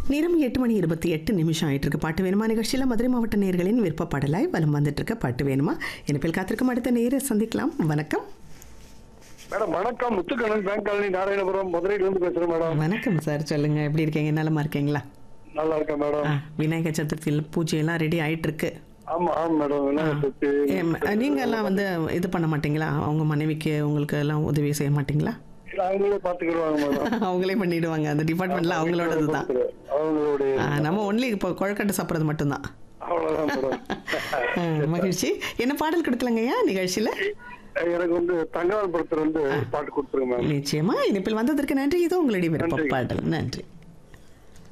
நேரம் எட்டு மணி இருபத்தி எட்டு நிமிஷம் ஆயிட்டு இருக்கு பாட்டு வேணுமா நிகழ்ச்சியில் மதுரை மாவட்ட நேர்களின் விருப்ப பாடலாய் வலம் வந்துட்டு இருக்க பாட்டு வேணுமா இனிப்பில் காத்திருக்கும் அடுத்த நேர சந்திக்கலாம் வணக்கம் மேடம் வணக்கம் முத்துக்கண்ணன் பேங்க் காலனி நாராயணபுரம் மதுரையில இருந்து பேசுறேன் மேடம் வணக்கம் சார் சொல்லுங்க எப்படி இருக்கீங்க நலமா இருக்கீங்களா நல்லா இருக்கேன் மேடம் ஆ, விநாயகர் சதுர்த்தியில் பூஜை எல்லாம் ரெடி ஆயிட்டு இருக்கு ஆமா ஆமா மேடம் விநாயகர் சதுர்த்தி. ஏம், நீங்க எல்லாம் வந்து இது பண்ண மாட்டீங்களா அவங்க மனைவிக்கு உங்களுக்கு எல்லாம் உதவி செய்ய மாட்டீங்களா இல்ல, அவங்களே பாத்துக்கிடுவாங்க மேடம் அவங்களே பண்ணிடுவாங்க அந்த டிபார்ட்மெண்ட்ல அவங்களோடது தான் அவங்களுடைய நம்ம ஒன்லி இப்போ குழக்கட்டை சாப்பிட்றது மட்டும்தான் அவ்வளவுதான் மேடம் ஆ, மகிழ்ச்சி என்ன பாடல் கொடுக்கலங்கய்யா நிகழ்ச்சியில எனக்கு வந்து தங்கவால் படத்துல வந்து பாட்டு கொடுத்துருங்க மேம் நிச்சயமா இனிப்பில் வந்ததற்கு நன்றி இது உங்களுடைய விருப்ப நன்றி. பாடல் நன்றி